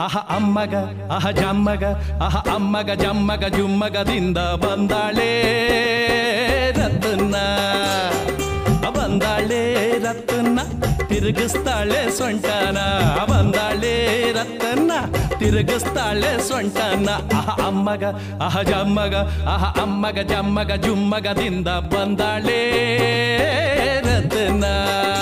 ಅಹ ಅಮ್ಮಗ ಅಹ ಜಮ್ಮಗ ಅಹ ಅಮ್ಮಗ ಜಮ್ಮಗ ಜುಮ್ಮಗದಿಂದ ಬಂದಾಳೆ ರತ್ನ ಬಂದಾಳೆ ರತ್ನ ತಿರುಗಿಸ್ತಾಳೆ ಸೊಂಟನ ಬಂದಾಳೆ ರತ್ನ ತಿರುಗಿಸ್ತಾಳೆ ಸೊಂಟನ ಅಹ ಅಮ್ಮಗ ಅಹ ಜಮ್ಮಗ ಅಹ ಅಮ್ಮಗ ಜಮ್ಮಗ ಜುಮ್ಮಗದಿಂದ ಬಂದಾಳೆ ರತ್ನ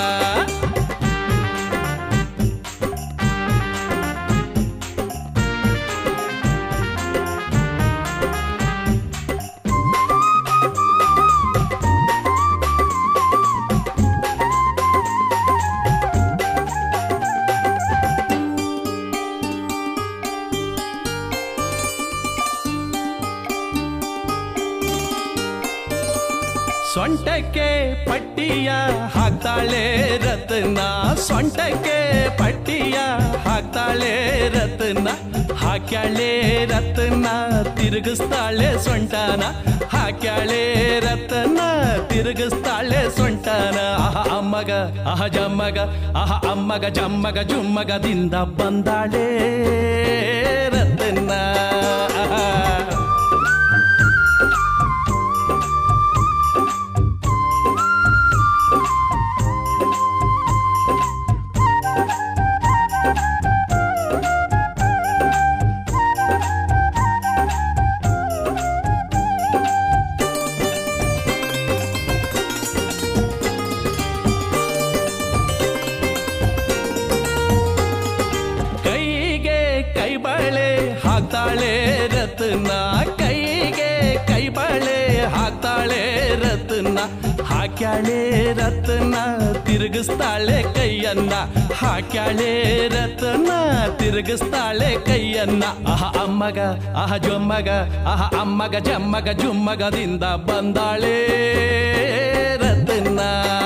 ಸೊಂಟಕ್ಕೆ ಪಟ್ಟಿಯ ಹಾಕ್ತಾಳೆ ರತ್ನ ಸೊಂಟಕ್ಕೆ ಪಟ್ಟಿಯ ಹಾಕ್ತಾಳೆ ರತ್ನ ಹಾಕ್ಯಾಳೆ ರತ್ನ ತಿರುಗಿಸ್ತಾಳೆ ಸೊಂಟನ ಹಾಕ್ಯಾಳೆ ರತ್ನ ತಿರುಗಿಸ್ತಾಳೆ ಸೊಂಟನ ಅಹ ಅಮ್ಮಗ ಅಹ ಜಮ್ಮಗ ಅಹ ಅಮ್ಮಗ ಜಮ್ಮಗ ಜುಮ್ಮಗದಿಂದ ಬಂದಾಳೆ ರತ್ನ ಕೈಗೆ ಕೈ ಬಳೆ ಹಾಕ್ತಾಳೆ ರತ್ನ ಕೈಗೆ ಕೈ ಬಳೆ ಹಾಕ್ತಾಳೆ ರತ್ನ ಹಾಕ್ಯಾಳೆ ರತ್ನ ತಿರುಗಿಸ್ತಾಳೆ ಕೈಯನ್ನ ಹಾಕ್ಯಾಳೆ ರತ್ನ ತಿರುಗಿಸ್ತಾಳೆ ಕೈಯನ್ನ ಅಹ ಅಮ್ಮಗ ಅಹ ಜೊಮ್ಮಗ ಅಹ ಅಮ್ಮಗ ಜಮ್ಮಗ ಜುಮ್ಮಗದಿಂದ ಬಂದಾಳೆ ರತ್ನ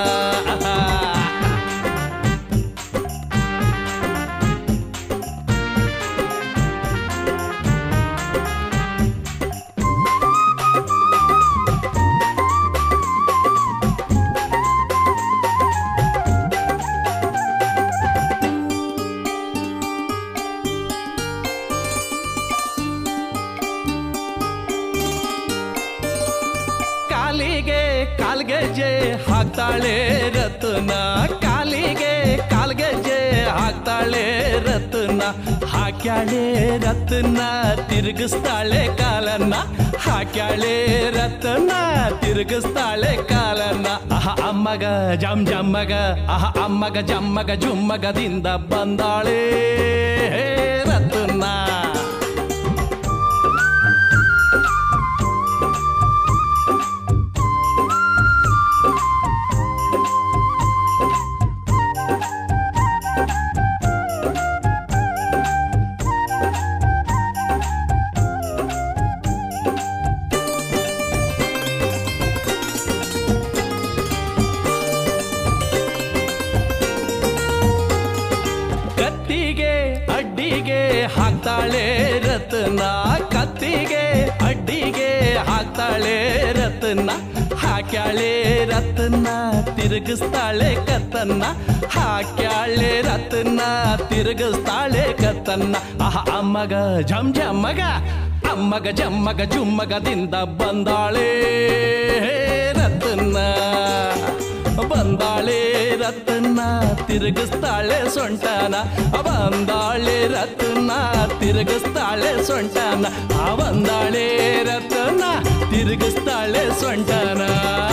ಕಾಲಿಗೆ ಕಾಲ್ಗೆಜೆ ಹಾಕ್ತಾಳೆ ರತ್ನ ಕಾಲಿಗೆ ಕಾಲ್ಗೆಜೆ ಹಾಕ್ತಾಳೆ ರತ್ನ ಹಾಕ್ಯಾಳೆ ರತ್ನ ತಿರುಗಿಸ್ತಾಳೆ ಕಾಲನ್ನ ಹಾಕ್ಯಾಳೆ ರತ್ನ ತಿರುಗಿಸ್ತಾಳೆ ಕಾಲನ್ನ ಅಹ ಅಮ್ಮಗ ಜಮ್ ಜಮ್ಮಗ ಅಹ ಅಮ್ಮಗ ಜಮ್ಮಗ ಜುಮ್ಮಗದಿಂದ ಬಂದಾಳೆ ರತ್ನ ಕತ್ತಿಗೆ ಅಡ್ಡಿಗೆ ಹಾಕ್ತಾಳೆ ರತ್ನ ಕತ್ತಿಗೆ ಅಡ್ಡಿಗೆ ಹಾಕ್ತಾಳೆ ರತ್ನ ಹಾಕ್ಯಾಳೆ ರತ್ನ ತಿರುಗಿಸ್ತಾಳೆ ಕತ್ತನ್ನ ಹಾಕ್ಯಾಳೆ ರತ್ನ ತಿರುಗಿಸ್ತಾಳೆ ಕತ್ತನ್ನ ಅಹ ಅಮ್ಮಗ ಜಮ್ ಜಮ್ಮಗ ಅಮ್ಮಗ ಜಮ್ಮಗ ಜುಮ್ಮಗದಿಂದ ಬಂದಾಳೆ ರತ್ನ ಬಂದಾಳೆ ರತ್ನ ತಿರುಗಿಸ್ತಾಳೆ ಸೊಂಟನ ಬಂದಾಳೆ ರತ್ನ ತಿರುಗಿಸ್ತಾಳೆ ಸೊಂಟನ ಬಂದಾಳೆ ರತ್ನ ತಿರುಗಿಸ್ತಾಳೆ ಸೊಂಟನ